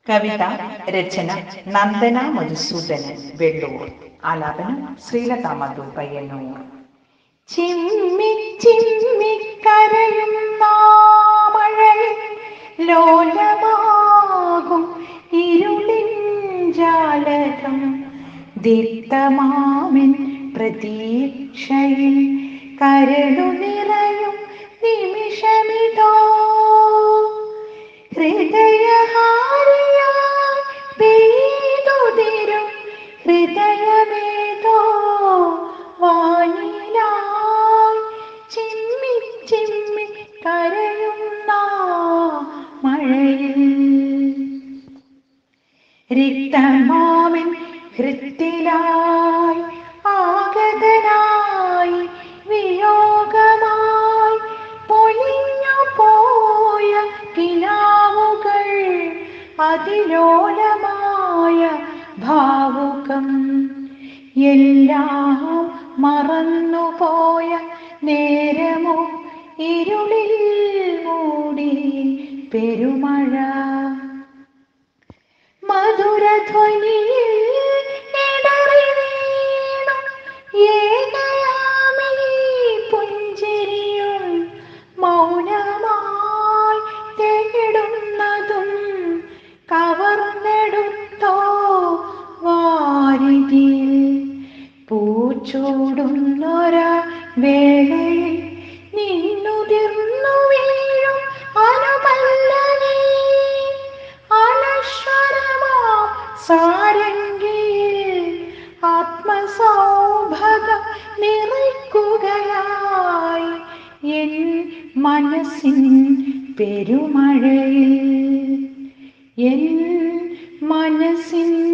കവിത രചന നന്ദന മധുസൂദനൻ വെള്ളൂർ ആലാപനം ശ്രീലത മധു പയ്യന്നൂർ ചിമ്മി ചിമ്മി കരയുന്ന മഴയിൽ ലോലമാകും ഇരുളിൻ ജാലകം ദീപ്തമാമിൻ പ്രതീക്ഷയിൽ കരടു നിറയും നിമിഷമിതോ ഹൃദയഹാരിയായി പെയ്തുതിരും ഹൃദയമേതോ വാനിലായി ചിമ്മി ചിമ്മി കരയുന്ന മഴയിൽ രക്തമാവിൻ ഹൃത്തിലായി ആഗതനായി വിയോഗമായി പൊലിഞ്ഞു പോയ കിനാവുകൾ അതിലോലമായ ഭാവുകം എല്ലാം മറന്നുപോയ നേരമോ ഇരുളിൽ മൂടി പെരുമഴ മധുരധ്വനിയിൽ ഇടറി വീണു ഏകയാമീ പുഞ്ചിരിയും മൗനമായി തേടുന്നതും കവർന്നെടുത്തോ വാരിതിൽ പൂച്ചൂടുന്നൊര വേളയിൽ നിന്നുതിർന്നു വീഴും അനുപല്ലവി അനശ്വരമാ സാരംഗിയിൽ ആത്മസൗഭകം നിറയ്ക്കുകയായി എൻ മനസ്സിൻ പെരുമഴയിൽ എൻ മനസ്സിൻ